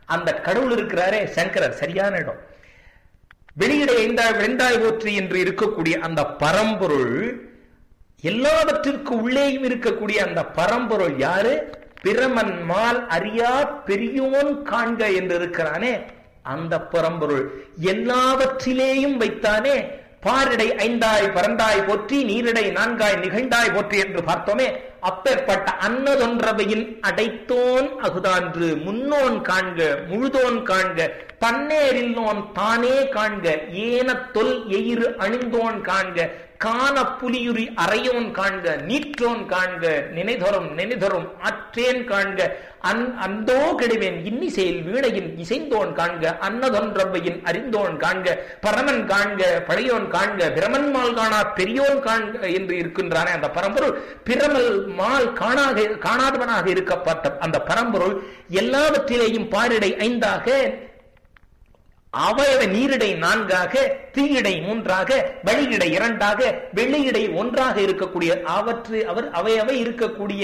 அந்த கடவுள் இருக்கிறாரே சங்கரர் சரியான இடம் வெளியிட எந்தாய் வெந்தாய் போற்றி என்று இருக்கக்கூடிய அந்த பரம்பொருள் எல்லாவற்றிற்கு உள்ளேயும் இருக்கக்கூடிய அந்த பரம்பொருள் யாரு பிரமன் மால் அறியா பெரியோன் காண்க என்று இருக்கிறானே அந்த பரம்பொருள் எல்லாவற்றிலேயும் வைத்தானே பாரிடை ஐந்தாய் பரந்தாய் போற்றி நீரிடை நான்காய் நிகழ்ந்தாய் போற்றி என்று பார்த்தோமே அப்பேற்பட்ட அன்னதொன்றவையின் அடைத்தோன் அகுதான்று முன்னோன் காண்க முழுதோன் காண்க தன்னேரில்லோன் தானே காண்க ஏன தொல் எயிறு அணிந்தோன் காண்க காண புலியுரி அறையோன் காண்க நீற்றோன் காண்க நினைதொரும் நினைதொரும் ஆற்றேன் காண்க அந் அந்தோ கெடுவேன் இன்னிசையில் வீணையின் இசைந்தோன் காண்க அன்னதொன்றவையின் அறிந்தோன் காண்க பரமன் காண்க பழையோன் காண்க பிரமன் மால் காணா பெரியோன் காண்க என்று இருக்கின்றானே அந்த பரம்பொருள் பிரமல் மால் காணாக காணாதவனாக இருக்கப்பட்ட அந்த பரம்பொருள் எல்லாவற்றிலேயும் பாரிடை ஐந்தாக அவயவ நீரிடை நான்காக தீயிடை மூன்றாக வழியிடை இரண்டாக வெள்ளியிடை ஒன்றாக இருக்கக்கூடிய அவற்று அவர் அவையவை இருக்கக்கூடிய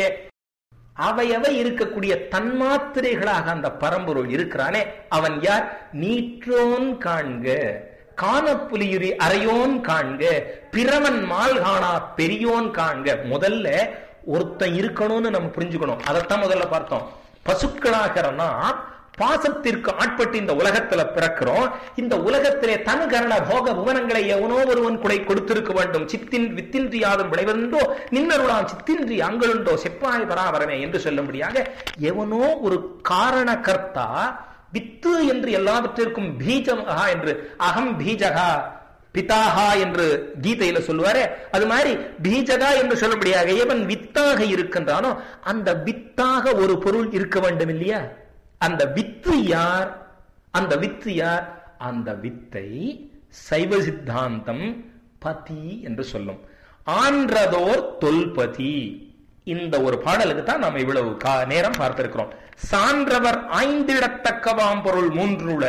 அவையவை இருக்கக்கூடிய தன்மாத்திரைகளாக அந்த பரம்பொருள் இருக்கிறானே அவன் யார் நீற்றோன் காண்க காணப்புலியுரி அறையோன் காண்க பிரமன் மால் காணா பெரியோன் காண்க முதல்ல ஒருத்தன் இருக்கணும்னு நம்ம புரிஞ்சுக்கணும் அதைத்தான் முதல்ல பார்த்தோம் பசுக்களாகிற நாம் பாசத்திற்கு ஆட்பட்டு இந்த உலகத்துல பிறக்கிறோம் இந்த உலகத்திலே தன் கரண போக புவனங்களை எவனோ ஒருவன் குடை கொடுத்திருக்க வேண்டும் சித்தின் வித்தின்றி யாதும் விளைவென்றோ நின்னருளாம் சித்தின்றி அங்களுண்டோ செப்பாய் பராபரமே என்று சொல்லும்படியாக எவனோ ஒரு காரண கர்த்தா வித்து என்று எல்லாவற்றிற்கும் பீஜமகா என்று அகம் பீஜகா பிதாகா என்று கீதையில சொல்லுவாரே அது மாதிரி பீஜகா என்று சொல்லும்படியாக எவன் வித்தாக இருக்கின்றானோ அந்த வித்தாக ஒரு பொருள் இருக்க வேண்டும் இல்லையா அந்த வித்து யார் அந்த வித்து யார் அந்த வித்தை சைவ சித்தாந்தம் பதி என்று சொல்லும் ஆன்றதோர் தொல்பதி இந்த ஒரு பாடலுக்கு தான் நாம் இவ்வளவு கா- நேரம் பார்த்திருக்கிறோம் சான்றவர் ஆய்ந்திடத்தக்கவாம் பொருள் மூன்றுல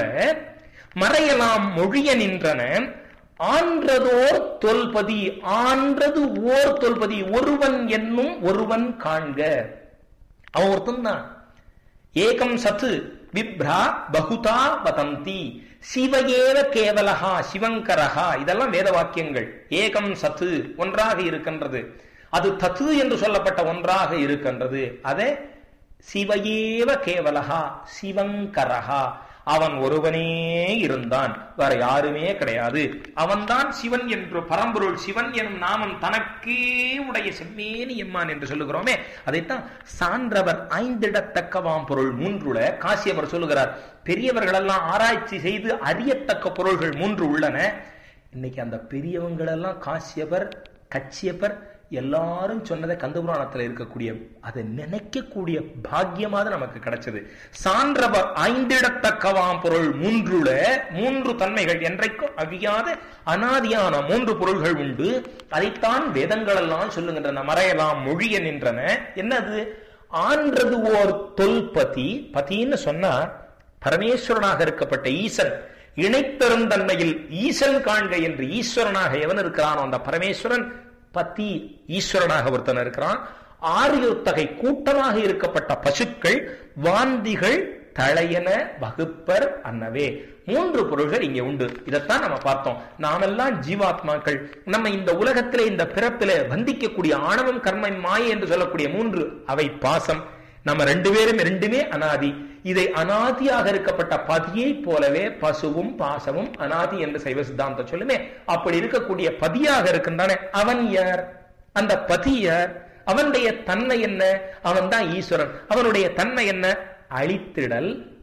மறையலாம் மொழிய நின்றன ஆன்றதோர் தொல்பதி ஆன்றது ஓர் தொல்பதி ஒருவன் என்னும் ஒருவன் காண்க அவன் ஒருத்தன் தான் ஏகம் சத்து விப்ரா பகுதா வதந்தி சிவகேவ கேவலஹா சிவங்கரஹா இதெல்லாம் வேத வாக்கியங்கள் ஏகம் சத்து ஒன்றாக இருக்கின்றது அது தத்து என்று சொல்லப்பட்ட ஒன்றாக இருக்கின்றது அதே சிவயேவ கேவலஹா சிவங்கரஹா அவன் ஒருவனே இருந்தான் வேற யாருமே கிடையாது அவன்தான் சிவன் என்று பரம்பொருள் சிவன் எனும் நாமம் தனக்கே உடைய செம்மேனி எம்மான் என்று சொல்லுகிறோமே அதைத்தான் சான்றவர் ஐந்திடத்தக்கவாம் பொருள் மூன்றுல காசியவர் சொல்லுகிறார் பெரியவர்கள் எல்லாம் ஆராய்ச்சி செய்து அறியத்தக்க பொருள்கள் மூன்று உள்ளன இன்னைக்கு அந்த பெரியவங்களெல்லாம் காசியவர் கச்சியப்பர் எல்லாரும் சொன்னதை கந்தபுராணத்துல இருக்கக்கூடிய அதை நினைக்கக்கூடிய பாக்கியமாக நமக்கு கிடைச்சது சான்றவர் ஐந்திடத்தக்கவாம் பொருள் மூன்றுல மூன்று தன்மைகள் என்றைக்கும் அழியாத அனாதியான மூன்று பொருள்கள் உண்டு அதைத்தான் வேதங்கள் எல்லாம் சொல்லுகின்றன மறையலாம் மொழிய நின்றன என்னது ஆன்றது ஓர் தொல்பதி பதின்னு சொன்னா பரமேஸ்வரனாக இருக்கப்பட்ட ஈசன் இணைத்தருந்தன்மையில் ஈசன் காண்க என்று ஈஸ்வரனாக எவன் இருக்கிறானோ அந்த பரமேஸ்வரன் பத்தி ஈஸ்வரனாக ஒருத்தன் இருக்கிறான் ஆரியுத்தகை கூட்டமாக இருக்கப்பட்ட பசுக்கள் வாந்திகள் தழையன வகுப்பர் அன்னவே மூன்று பொருள்கள் இங்க உண்டு இதைத்தான் நம்ம பார்த்தோம் நாமெல்லாம் ஜீவாத்மாக்கள் நம்ம இந்த உலகத்திலே இந்த பிறப்பிலே வந்திக்கக்கூடிய ஆணவம் கர்மம் மாயை என்று சொல்லக்கூடிய மூன்று அவை பாசம் நம்ம ரெண்டு பேரும் ரெண்டுமே அனாதி இதை அனாதியாக இருக்கப்பட்ட பதியை போலவே பசுவும் பாசமும் அனாதி என்று சைவ சித்தாந்தம் சொல்லுமே அப்படி இருக்கக்கூடிய பதியாக இருக்கின்றானே அவன் யார் அந்த பதி யார் அவனுடைய தன்மை என்ன அவன் தான் ஈஸ்வரன் அவனுடைய தன்மை என்ன அழித்திடல்